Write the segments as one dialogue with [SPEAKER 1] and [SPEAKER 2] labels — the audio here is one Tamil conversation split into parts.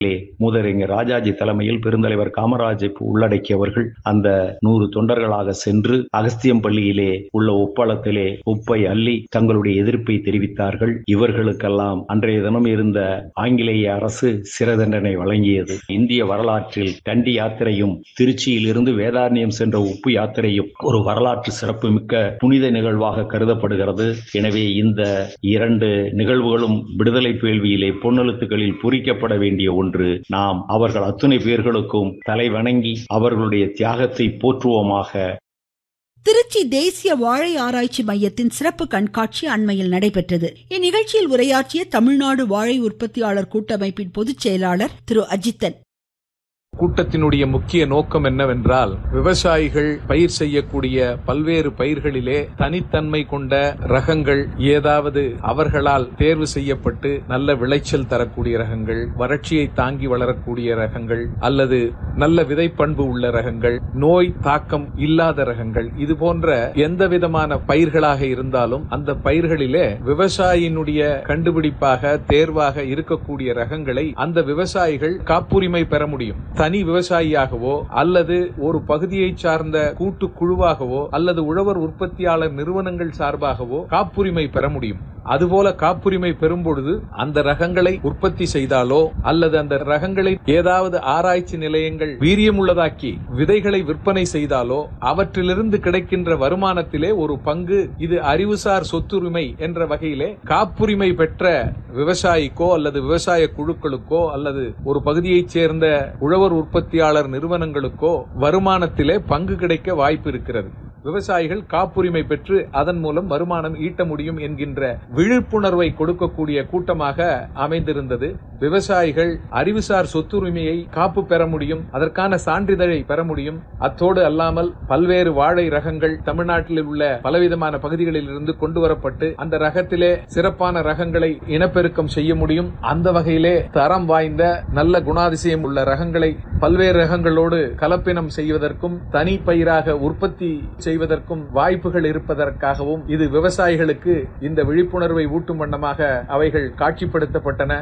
[SPEAKER 1] மூதறிஞர் ராஜாஜி தலைமையில் பெருந்தலைவர் காமராஜை உள்ளடக்கியவர்கள் அந்த நூறு தொண்டர்களாக சென்று அகஸ்தியம் பள்ளியிலே உள்ள உப்பளத்திலே உப்பை அள்ளி தங்களுடைய எதிர்ப்பை தெரிவித்தார்கள் இவர்களுக்கெல்லாம் அன்றைய தினம் இருந்த ஆங்கிலேய அரசு சிறை தண்டனை வழங்கியது இந்திய வரலாற்றில் தண்டி யாத்திரையும் திருச்சியில் இருந்து வேதாரண்யம் சென்ற உப்பு யாத்திரையும் ஒரு வரலாற்று சிறப்புமிக்க புனித நிகழ்வாக கருதப்படுகிறது எனவே இந்த இரண்டு நிகழ்வுகளும் விடுதலை வேள்வியிலே பொன்னெழுத்துக்களில் பொறிக்கப்பட வேண்டிய ஒன்று நாம் அவர்கள் அத்துணை பேர்களுக்கும் தலை வணங்கி அவர்களுடைய தியாகத்தை போற்றுவோமாக
[SPEAKER 2] திருச்சி தேசிய வாழை ஆராய்ச்சி மையத்தின் சிறப்பு கண்காட்சி அண்மையில் நடைபெற்றது இந்நிகழ்ச்சியில் உரையாற்றிய தமிழ்நாடு வாழை உற்பத்தியாளர் கூட்டமைப்பின் பொதுச் செயலாளர் திரு அஜித்தன்
[SPEAKER 3] கூட்டத்தினுடைய முக்கிய நோக்கம் என்னவென்றால் விவசாயிகள் பயிர் செய்யக்கூடிய பல்வேறு பயிர்களிலே தனித்தன்மை கொண்ட ரகங்கள் ஏதாவது அவர்களால் தேர்வு செய்யப்பட்டு நல்ல விளைச்சல் தரக்கூடிய ரகங்கள் வறட்சியை தாங்கி வளரக்கூடிய ரகங்கள் அல்லது நல்ல விதைப்பண்பு உள்ள ரகங்கள் நோய் தாக்கம் இல்லாத ரகங்கள் இது போன்ற எந்த விதமான பயிர்களாக இருந்தாலும் அந்த பயிர்களிலே விவசாயினுடைய கண்டுபிடிப்பாக தேர்வாக இருக்கக்கூடிய ரகங்களை அந்த விவசாயிகள் காப்புரிமை பெற முடியும் தனி விவசாயியாகவோ அல்லது ஒரு பகுதியை சார்ந்த கூட்டு குழுவாகவோ அல்லது உழவர் உற்பத்தியாளர் நிறுவனங்கள் சார்பாகவோ காப்புரிமை பெற முடியும் அதுபோல காப்புரிமை பெறும்பொழுது அந்த ரகங்களை உற்பத்தி செய்தாலோ அல்லது அந்த ரகங்களை ஏதாவது ஆராய்ச்சி நிலையங்கள் வீரியமுள்ளதாக்கி விதைகளை விற்பனை செய்தாலோ அவற்றிலிருந்து கிடைக்கின்ற வருமானத்திலே ஒரு பங்கு இது அறிவுசார் சொத்துரிமை என்ற வகையிலே காப்புரிமை பெற்ற விவசாயிக்கோ அல்லது விவசாய குழுக்களுக்கோ அல்லது ஒரு பகுதியைச் சேர்ந்த உழவர் உற்பத்தியாளர் நிறுவனங்களுக்கோ வருமானத்திலே பங்கு கிடைக்க வாய்ப்பு இருக்கிறது விவசாயிகள் காப்புரிமை பெற்று அதன் மூலம் வருமானம் ஈட்ட முடியும் என்கின்ற விழிப்புணர்வை கொடுக்கக்கூடிய கூட்டமாக அமைந்திருந்தது விவசாயிகள் அறிவுசார் சொத்துரிமையை காப்பு பெற முடியும் அதற்கான சான்றிதழை பெற முடியும் அத்தோடு அல்லாமல் பல்வேறு வாழை ரகங்கள் தமிழ்நாட்டில் உள்ள பலவிதமான பகுதிகளில் இருந்து கொண்டு வரப்பட்டு அந்த ரகத்திலே சிறப்பான ரகங்களை இனப்பெருக்கம் செய்ய முடியும் அந்த வகையிலே தரம் வாய்ந்த நல்ல குணாதிசயம் உள்ள ரகங்களை பல்வேறு ரகங்களோடு கலப்பினம் செய்வதற்கும் தனி பயிராக உற்பத்தி செய்வதற்கும் வாய்ப்புகள் இருப்பதற்காகவும் இது விவசாயிகளுக்கு இந்த விழிப்புணர்வை ஊட்டும் வண்ணமாக அவைகள் காட்சிப்படுத்தப்பட்டன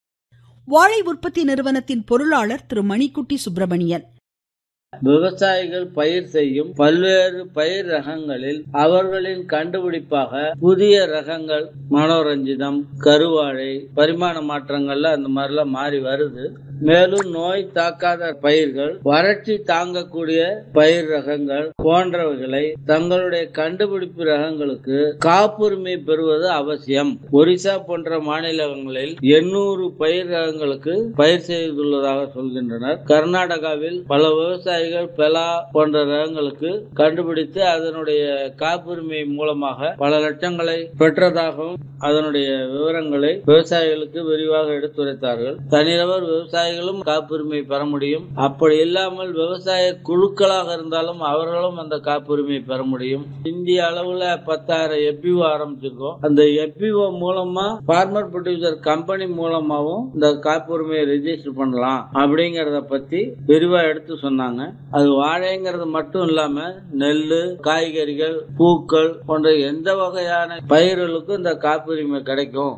[SPEAKER 2] வாழை உற்பத்தி நிறுவனத்தின் பொருளாளர் திரு மணிக்குட்டி சுப்பிரமணியன்
[SPEAKER 4] விவசாயிகள் பயிர் செய்யும் பல்வேறு பயிர் ரகங்களில் அவர்களின் கண்டுபிடிப்பாக புதிய ரகங்கள் மனோரஞ்சிதம் கருவாழை பரிமாண மாற்றங்கள்ல அந்த மாதிரிலாம் மாறி வருது மேலும் நோய் தாக்காத பயிர்கள் வறட்சி தாங்கக்கூடிய பயிர் ரகங்கள் போன்றவைகளை தங்களுடைய கண்டுபிடிப்பு ரகங்களுக்கு காப்புரிமை பெறுவது அவசியம் ஒரிசா போன்ற மாநிலங்களில் எண்ணூறு பயிர் ரகங்களுக்கு பயிர் செய்துள்ளதாக சொல்கின்றனர் கர்நாடகாவில் பல விவசாயிகள் பெலா போன்ற ரகங்களுக்கு கண்டுபிடித்து அதனுடைய காப்புரிமை மூலமாக பல லட்சங்களை பெற்றதாகவும் அதனுடைய விவரங்களை விவசாயிகளுக்கு விரிவாக எடுத்துரைத்தார்கள் தனிநபர் விவசாயிகளும் காப்புரிமை பெற முடியும் அப்படி இல்லாமல் விவசாய குழுக்களாக இருந்தாலும் அவர்களும் அந்த காப்புரிமை பெற முடியும் இந்திய அளவுல பத்தாயிரம் எப்பிஓ ஆரம்பிச்சிருக்கோம் அந்த எப்பிஓ மூலமா பார்மர் ப்ரொடியூசர் கம்பெனி மூலமாவும் இந்த காப்புரிமையை ரெஜிஸ்டர் பண்ணலாம் அப்படிங்கறத பத்தி விரிவா எடுத்து சொன்னாங்க அது வாழைங்கிறது மட்டும் இல்லாம நெல் காய்கறிகள் பூக்கள் போன்ற எந்த வகையான பயிர்களுக்கும் இந்த காப்புரிமை கிடைக்கும்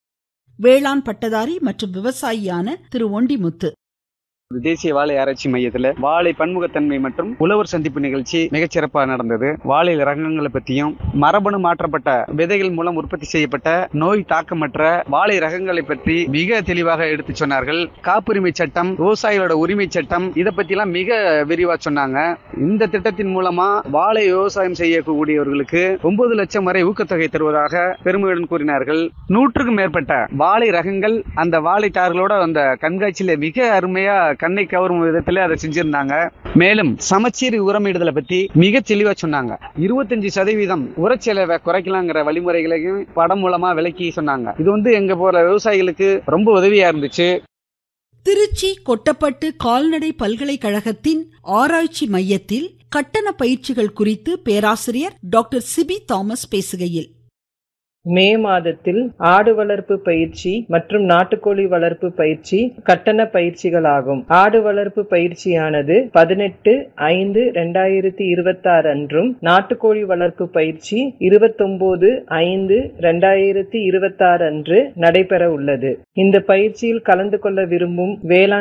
[SPEAKER 2] வேளாண் பட்டதாரி மற்றும் விவசாயியான திரு ஒண்டிமுத்து
[SPEAKER 5] தேசிய வாழை ஆராய்ச்சி மையத்துல வாழை பன்முகத்தன்மை மற்றும் உழவர் சந்திப்பு நிகழ்ச்சி மிகச்சிறப்பாக நடந்தது வாழை ரகங்களை பற்றியும் மரபணு மாற்றப்பட்ட விதைகள் மூலம் உற்பத்தி செய்யப்பட்ட நோய் தாக்கமற்ற வாழை ரகங்களை பற்றி மிக தெளிவாக எடுத்து சொன்னார்கள் காப்புரிமை சட்டம் விவசாயிகளோட உரிமை சட்டம் இதை பற்றிலாம் மிக விரிவா சொன்னாங்க இந்த திட்டத்தின் மூலமா வாழை விவசாயம் செய்யக்கூடியவர்களுக்கு ஒன்பது லட்சம் வரை ஊக்கத்தொகை தருவதாக பெருமையுடன் கூறினார்கள் நூற்றுக்கும் மேற்பட்ட வாழை ரகங்கள் அந்த வாழைத்தார்களோட அந்த கண்காட்சியில மிக அருமையா கண்ணை கவரும் விதத்துல அதை செஞ்சிருந்தாங்க மேலும் சமச்சீர் உரமிடுதலை பத்தி மிக தெளிவா சொன்னாங்க இருபத்தஞ்சு சதவீதம் உரச்செலவை குறைக்கலாங்கிற வழிமுறைகளையும் படம் மூலமா விளக்கி சொன்னாங்க இது வந்து எங்க போற விவசாயிகளுக்கு ரொம்ப உதவியா இருந்துச்சு
[SPEAKER 2] திருச்சி கொட்டப்பட்டு கால்நடை பல்கலைக்கழகத்தின் ஆராய்ச்சி மையத்தில் கட்டண பயிற்சிகள் குறித்து பேராசிரியர் டாக்டர் சிபி தாமஸ் பேசுகையில்
[SPEAKER 6] மே மாதத்தில் ஆடு வளர்ப்பு பயிற்சி மற்றும் நாட்டுக்கோழி வளர்ப்பு பயிற்சி கட்டண பயிற்சிகளாகும் ஆடு வளர்ப்பு பயிற்சியானது பதினெட்டு ஐந்து ரெண்டாயிரத்தி இருபத்தி ஆறு அன்றும் நாட்டுக்கோழி வளர்ப்பு பயிற்சி இருபத்தொன்பது ஐந்து ரெண்டாயிரத்தி இருபத்தி ஆறு அன்று நடைபெற உள்ளது இந்த பயிற்சியில் கலந்து கொள்ள விரும்பும் வேளாண்